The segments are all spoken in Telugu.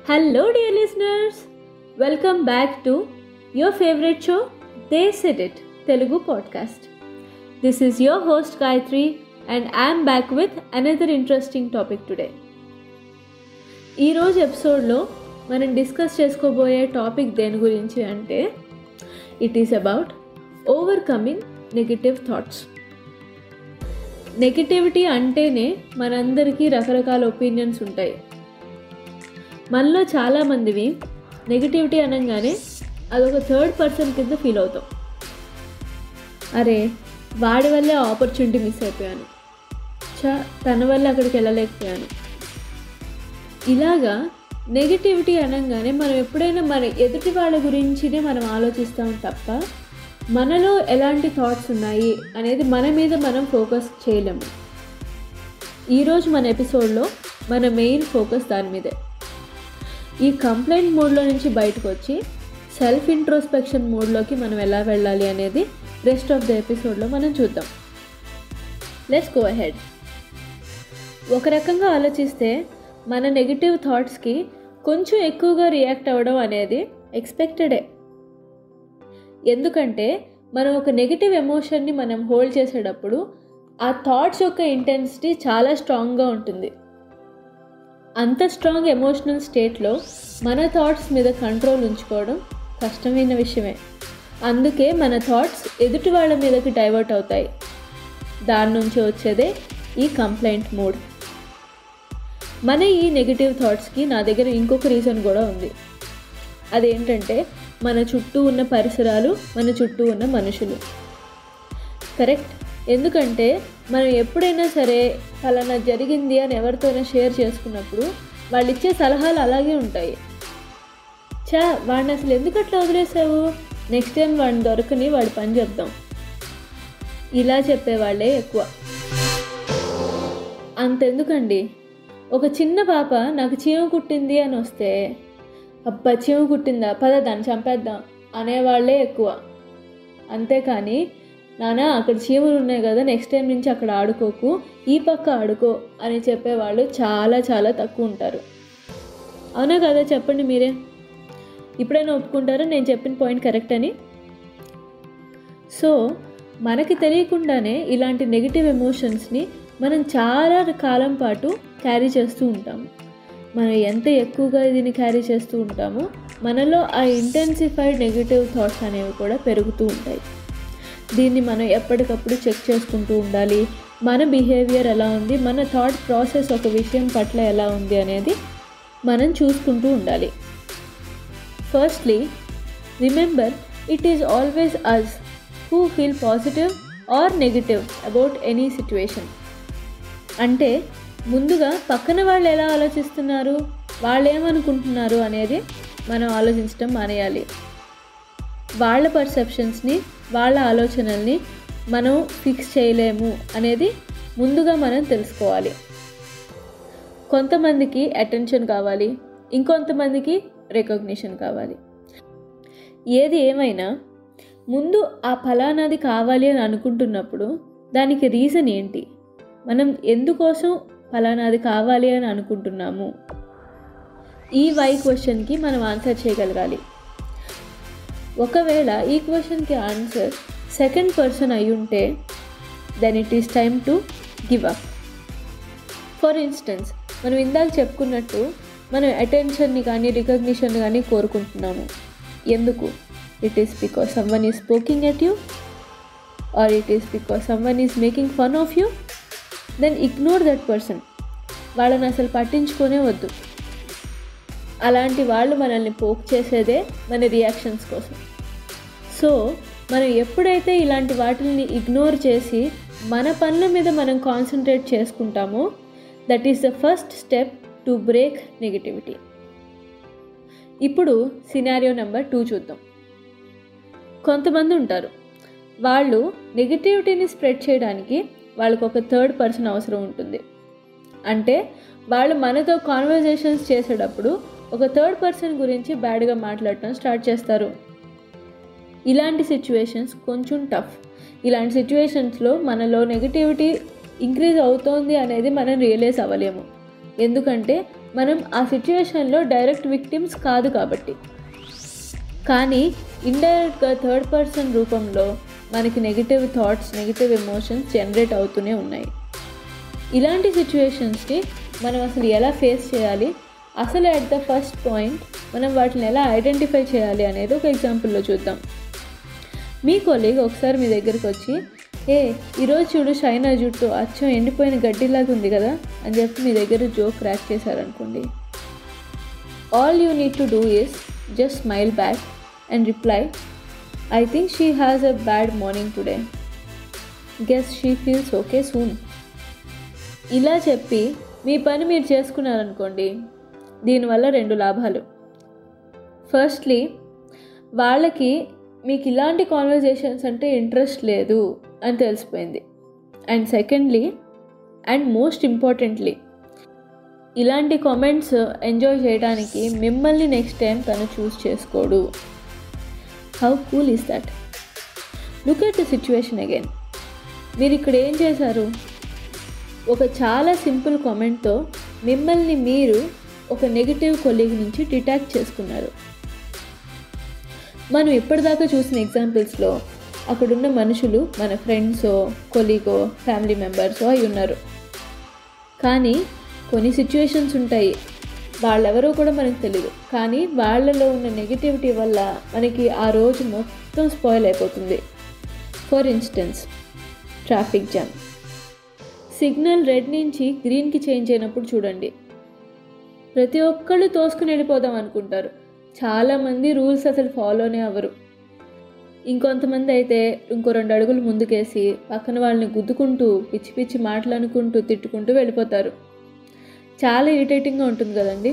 Hello, dear listeners. Welcome back to your favorite show, They Said It, Telugu podcast. This is your host Gayatri, and I am back with another interesting topic today. ఈరోజు ఎపిసోడ్లో మనం డిస్కస్ చేసుకోబోయే టాపిక్ దేని గురించి అంటే it is about overcoming negative thoughts negativity అంటేనే మనందరికీ రకరకాల ఒపీనియన్స్ ఉంటాయి మనలో చాలామందివి నెగిటివిటీ అనగానే అదొక థర్డ్ పర్సన్ కింద ఫీల్ అవుతాం అరే వాడి వల్లే ఆపర్చునిటీ మిస్ అయిపోయాను చా తన వల్ల అక్కడికి వెళ్ళలేకపోయాను ఇలాగా నెగిటివిటీ అనగానే మనం ఎప్పుడైనా మన ఎదుటి వాళ్ళ గురించినే మనం ఆలోచిస్తాం తప్ప మనలో ఎలాంటి థాట్స్ ఉన్నాయి అనేది మన మీద మనం ఫోకస్ చేయలేము ఈరోజు మన ఎపిసోడ్లో మన మెయిన్ ఫోకస్ దాని మీదే ఈ కంప్లైంట్ మోడ్లో నుంచి బయటకు వచ్చి సెల్ఫ్ ఇంట్రోస్పెక్షన్ మోడ్లోకి మనం ఎలా వెళ్ళాలి అనేది రెస్ట్ ఆఫ్ ద ఎపిసోడ్లో మనం చూద్దాం లెట్స్ గో అహెడ్ ఒక రకంగా ఆలోచిస్తే మన నెగిటివ్ థాట్స్కి కొంచెం ఎక్కువగా రియాక్ట్ అవ్వడం అనేది ఎక్స్పెక్టెడే ఎందుకంటే మనం ఒక నెగిటివ్ ఎమోషన్ని మనం హోల్డ్ చేసేటప్పుడు ఆ థాట్స్ యొక్క ఇంటెన్సిటీ చాలా స్ట్రాంగ్గా ఉంటుంది అంత స్ట్రాంగ్ ఎమోషనల్ స్టేట్లో మన థాట్స్ మీద కంట్రోల్ ఉంచుకోవడం కష్టమైన విషయమే అందుకే మన థాట్స్ ఎదుటి వాళ్ళ మీదకి డైవర్ట్ అవుతాయి దాని నుంచి వచ్చేదే ఈ కంప్లైంట్ మూడ్ మన ఈ నెగిటివ్ థాట్స్కి నా దగ్గర ఇంకొక రీజన్ కూడా ఉంది అదేంటంటే మన చుట్టూ ఉన్న పరిసరాలు మన చుట్టూ ఉన్న మనుషులు కరెక్ట్ ఎందుకంటే మనం ఎప్పుడైనా సరే ఫలానా జరిగింది అని ఎవరితోనైనా షేర్ చేసుకున్నప్పుడు వాళ్ళు ఇచ్చే సలహాలు అలాగే ఉంటాయి చా వాడిని అసలు ఎందుకు అట్లా వదిలేసావు నెక్స్ట్ టైం వాడిని దొరకని వాడి పని చెప్దాం ఇలా చెప్పేవాళ్ళే ఎక్కువ అంతెందుకండి ఒక చిన్న పాప నాకు చీమ కుట్టింది అని వస్తే అబ్బా చీమ కుట్టిందా పద దాన్ని చంపేద్దాం అనేవాళ్ళే ఎక్కువ అంతేకాని నానా అక్కడ చీమలు ఉన్నాయి కదా నెక్స్ట్ టైం నుంచి అక్కడ ఆడుకోకు ఈ పక్క ఆడుకో అని చెప్పేవాళ్ళు చాలా చాలా తక్కువ ఉంటారు అవునా కదా చెప్పండి మీరే ఇప్పుడైనా ఒప్పుకుంటారా నేను చెప్పిన పాయింట్ కరెక్ట్ అని సో మనకి తెలియకుండానే ఇలాంటి నెగిటివ్ ఎమోషన్స్ని మనం చాలా కాలం పాటు క్యారీ చేస్తూ ఉంటాము మనం ఎంత ఎక్కువగా దీన్ని క్యారీ చేస్తూ ఉంటామో మనలో ఆ ఇంటెన్సిఫైడ్ నెగిటివ్ థాట్స్ అనేవి కూడా పెరుగుతూ ఉంటాయి దీన్ని మనం ఎప్పటికప్పుడు చెక్ చేసుకుంటూ ఉండాలి మన బిహేవియర్ ఎలా ఉంది మన థాట్ ప్రాసెస్ ఒక విషయం పట్ల ఎలా ఉంది అనేది మనం చూసుకుంటూ ఉండాలి firstly remember it is always us who feel positive or negative about any situation అంటే ముందుగా పక్కన వాళ్ళు ఎలా ఆలోచిస్తున్నారు వాళ్ళు ఏమనుకుంటున్నారు అనేది మనం ఆలోచించడం మానేయాలి వాళ్ళ పర్సెప్షన్స్ని వాళ్ళ ఆలోచనల్ని మనం ఫిక్స్ చేయలేము అనేది ముందుగా మనం తెలుసుకోవాలి కొంతమందికి అటెన్షన్ కావాలి ఇంకొంతమందికి రికగ్నిషన్ కావాలి ఏది ఏమైనా ముందు ఆ ఫలానాది కావాలి అని అనుకుంటున్నప్పుడు దానికి రీజన్ ఏంటి మనం ఎందుకోసం ఫలానాది కావాలి అని అనుకుంటున్నాము ఈ వై క్వశ్చన్కి మనం ఆన్సర్ చేయగలగాలి ఒకవేళ ఈ క్వశ్చన్కి ఆన్సర్ సెకండ్ పర్సన్ అయి ఉంటే then it is time to give up for instance మనం ఇందాక చెప్పుకున్నట్టు మనం అటెన్షన్ని కానీ రికగ్నిషన్ కానీ కోరుకుంటున్నాము ఎందుకు it is because someone is poking at you or it is because someone is making fun of you then ignore that person వాళ్ళని అసలు పట్టించుకోనే వద్దు అలాంటి వాళ్ళు మనల్ని పోక్ చేసేదే మన రియాక్షన్స్ కోసం సో మనం ఎప్పుడైతే ఇలాంటి వాటిని ఇగ్నోర్ చేసి మన పనుల మీద మనం కాన్సన్ట్రేట్ చేసుకుంటామో that is the first step to break negativity ఇప్పుడు సినారియో నెంబర్ టూ చూద్దాం కొంతమంది ఉంటారు వాళ్ళు నెగిటివిటీని స్ప్రెడ్ చేయడానికి వాళ్ళకు ఒక థర్డ్ పర్సన్ అవసరం ఉంటుంది అంటే వాళ్ళు మనతో కాన్వర్జేషన్స్ చేసేటప్పుడు ఒక థర్డ్ పర్సన్ గురించి బ్యాడ్గా మాట్లాడటం స్టార్ట్ చేస్తారు ఇలాంటి సిచ్యువేషన్స్ కొంచెం టఫ్ ఇలాంటి సిచ్యువేషన్స్లో మనలో నెగిటివిటీ ఇంక్రీజ్ అవుతోంది అనేది మనం రియలైజ్ అవ్వలేము ఎందుకంటే మనం ఆ సిచ్యువేషన్లో డైరెక్ట్ విక్టిమ్స్ కాదు కాబట్టి కానీ ఇండైరెక్ట్గా థర్డ్ పర్సన్ రూపంలో మనకి negative thoughts negative emotions generate అవుతూనే ఉన్నాయి ఇలాంటి సిచ్యువేషన్స్ని మనం అసలు ఎలా ఫేస్ చేయాలి అసలు అట్ ద ఫస్ట్ పాయింట్ మనం వాటిని ఎలా ఐడెంటిఫై చేయాలి అనేది ఒక ఎగ్జాంపుల్లో చూద్దాం మీ కొలీగ్ ఒకసారి మీ దగ్గరికి వచ్చి ఏ ఈరోజు చూడు షైనా జుట్టు అచ్చం ఎండిపోయిన గడ్డిలాగా ఉంది కదా అని చెప్పి మీ దగ్గర జోక్ క్రాక్ చేశారనుకోండి all you need to do is just smile back and reply I think she has a bad morning today guess she feels okay soon ఇలా చెప్పి మీ పని మీరు చేసుకున్నారనుకోండి దీనివల్ల రెండు లాభాలు ఫస్ట్లీ వాళ్ళకి మీకు ఇలాంటి కాన్వర్జేషన్స్ అంటే ఇంట్రెస్ట్ లేదు అని తెలిసిపోయింది and secondly and most importantly ఇలాంటి కామెంట్స్ ఎంజాయ్ చేయడానికి మిమ్మల్ని నెక్స్ట్ టైం తను చూస్ చేసుకోడు how cool is that look at the situation again మీరు ఇక్కడ ఏం చేశారు ఒక చాలా సింపుల్ కామెంట్తో మిమ్మల్ని మీరు ఒక నెగిటివ్ కొలీగ్ నుంచి డిటాచ్ చేసుకున్నారు మనం ఇప్పటిదాకా చూసిన ఎగ్జాంపుల్స్లో అక్కడున్న మనుషులు మన ఫ్రెండ్సో కొలీగో ఫ్యామిలీ మెంబర్సో అయి ఉన్నారు కానీ కొన్ని సిచ్యువేషన్స్ ఉంటాయి వాళ్ళెవరో కూడా మనకు తెలియదు కానీ వాళ్ళలో ఉన్న నెగిటివిటీ వల్ల మనకి ఆ రోజు మొత్తం స్పాయిల్ అయిపోతుంది for instance traffic jam signal red నుంచి గ్రీన్కి చేంజ్ అయినప్పుడు చూడండి ప్రతి ఒక్కళ్ళు తోసుకుని వెళ్ళిపోదాం అనుకుంటారు చాలామంది రూల్స్ అసలు ఫాలోనే అవ్వరు ఇంకొంతమంది అయితే ఇంకో రెండు అడుగులు ముందుకేసి పక్కన వాళ్ళని గుద్దుకుంటూ పిచ్చి పిచ్చి మాటలనుకుంటూ తిట్టుకుంటూ వెళ్ళిపోతారు చాలా ఇరిటేటింగ్గా ఉంటుంది కదండి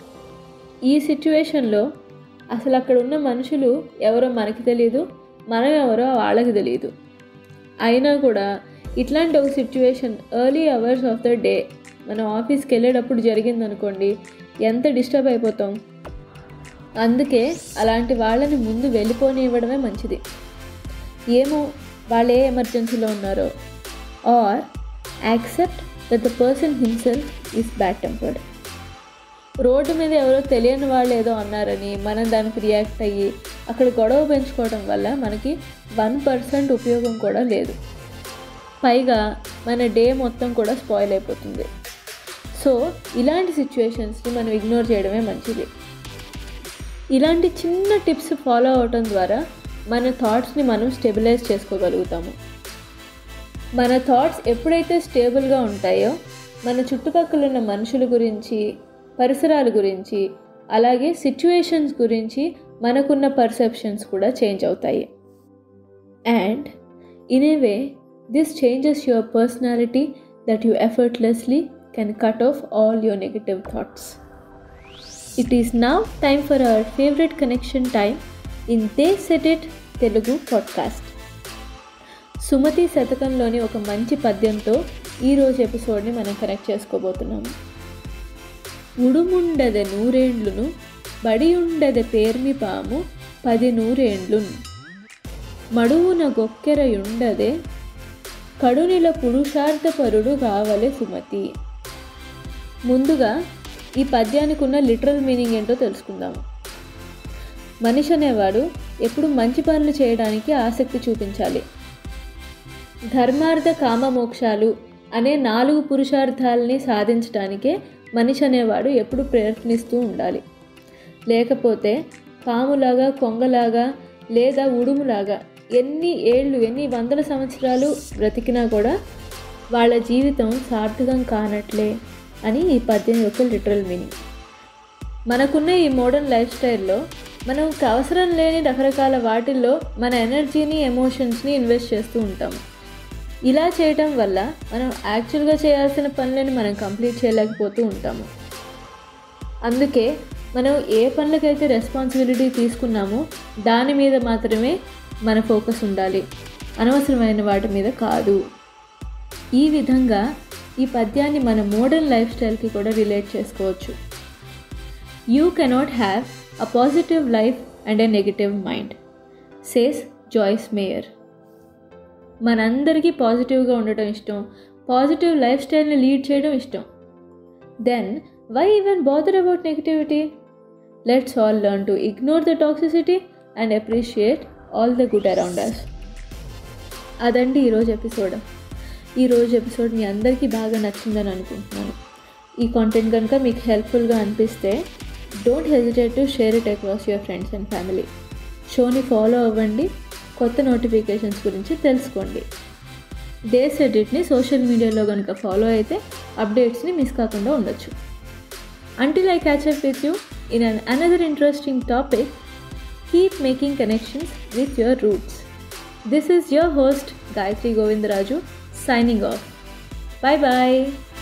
ఈ సిచ్యువేషన్లో అసలు అక్కడ ఉన్న మనుషులు ఎవరో మనకి తెలియదు మనం ఎవరో వాళ్ళకి తెలియదు అయినా కూడా ఇట్లాంటి ఒక situation early hours of the day మనం ఆఫీస్కి వెళ్ళేటప్పుడు జరిగిందనుకోండి ఎంత డిస్టర్బ్ అయిపోతాం అందుకే అలాంటి వాళ్ళని ముందు వెళ్ళిపోనివ్వడమే మంచిది ఏమో వాళ్ళు ఏ ఎమర్జెన్సీలో ఉన్నారో or accept that the person himself is bad tempered road మీద ఎవరో తెలియని వాళ్ళు ఏదో అన్నారని మనం దానికి రియాక్ట్ అయ్యి అక్కడ గొడవ పెంచుకోవడం వల్ల మనకి వన్ పర్సెంట్ ఉపయోగం కూడా లేదు పైగా మన డే మొత్తం కూడా స్పాయిల్ అయిపోతుంది సో ఇలాంటి సిచ్యువేషన్స్ని మనం ఇగ్నోర్ చేయడమే మంచిది ఇలాంటి చిన్న టిప్స్ ఫాలో అవటం ద్వారా మన థాట్స్ని మనం స్టెబిలైజ్ చేసుకోగలుగుతాము మన థాట్స్ ఎప్పుడైతే స్టేబుల్గా ఉంటాయో మన చుట్టుపక్కల ఉన్న మనుషుల గురించి పరిసరాల గురించి అలాగే సిచ్యువేషన్స్ గురించి మనకున్న పర్సెప్షన్స్ కూడా చేంజ్ అవుతాయి and in a way this changes your personality that you effortlessly can cut off all your negative thoughts it is now time for our favourite connection time in the set it Telugu podcast Sumathi శతకంలోని ఒక మంచి పద్యంతో ఈరోజు ఎపిసోడ్ని మనం కనెక్ట్ చేసుకోబోతున్నాము ఉడుముండద నూరేండ్లును బడి ఉండద పేర్మి పాము పది నూరేండ్లున్ మడువున గొక్కెరయుండదే కడునిల పురుషార్థపరుడు కావలే సుమతి ముందుగా ఈ పద్యానికి ఉన్న లిటరల్ మీనింగ్ ఏంటో తెలుసుకుందాము మనిషి అనేవాడు ఎప్పుడు మంచి పనులు చేయడానికి ఆసక్తి చూపించాలి ధర్మార్థ కామమోక్షాలు అనే నాలుగు పురుషార్థాలని సాధించడానికే మనిషి అనేవాడు ఎప్పుడు ప్రయత్నిస్తూ ఉండాలి లేకపోతే పాములాగా కొంగలాగా లేదా ఉడుములాగా ఎన్ని ఏళ్ళు ఎన్ని వందల సంవత్సరాలు బ్రతికినా కూడా వాళ్ళ జీవితం సార్థకం కానట్లే అని ఈ పద్యం యొక్క లిటరల్ మీనింగ్ మనకున్న ఈ మోడర్న్ లైఫ్ స్టైల్లో మనం అవసరం లేని రకరకాల వాటిల్లో మన ఎనర్జీని ఎమోషన్స్ని ఇన్వెస్ట్ చేస్తూ ఉంటాము ఇలా చేయటం వల్ల మనం యాక్చువల్గా చేయాల్సిన పనులను మనం కంప్లీట్ చేయలేకపోతూ ఉంటాము అందుకే మనం ఏ పనులకైతే రెస్పాన్సిబిలిటీ తీసుకున్నామో దాని మీద మాత్రమే మన ఫోకస్ ఉండాలి అనవసరమైన వాటి మీద కాదు ఈ విధంగా ఈ పద్యాన్ని మన మోడర్న్ లైఫ్ స్టైల్కి కూడా రిలేట్ చేసుకోవచ్చు you cannot have a positive life and a negative mind says Joyce Meyer మనందరికీ పాజిటివ్గా ఉండటం ఇష్టం పాజిటివ్ లైఫ్ స్టైల్ని లీడ్ చేయడం ఇష్టం then Why even bother about negativity? Let's all learn to ignore the toxicity and appreciate all the good around us. అదండి ఈరోజు ఎపిసోడ్ ఈరోజు ఎపిసోడ్ మీ అందరికీ బాగా నచ్చిందని అనుకుంటున్నాను ఈ కాంటెంట్ కనుక మీకు హెల్ప్ఫుల్గా అనిపిస్తే don't hesitate to share it across your friends and family షోని ఫాలో అవ్వండి కొత్త నోటిఫికేషన్స్ గురించి తెలుసుకోండి డేస్ ఎడిట్ని సోషల్ మీడియాలో కనుక ఫాలో అయితే అప్డేట్స్ని మిస్ కాకుండా ఉండొచ్చు Until I catch up with you in an another interesting topic, keep making connections with your roots. This is your host Gayatri Govindaraju signing off. Bye bye.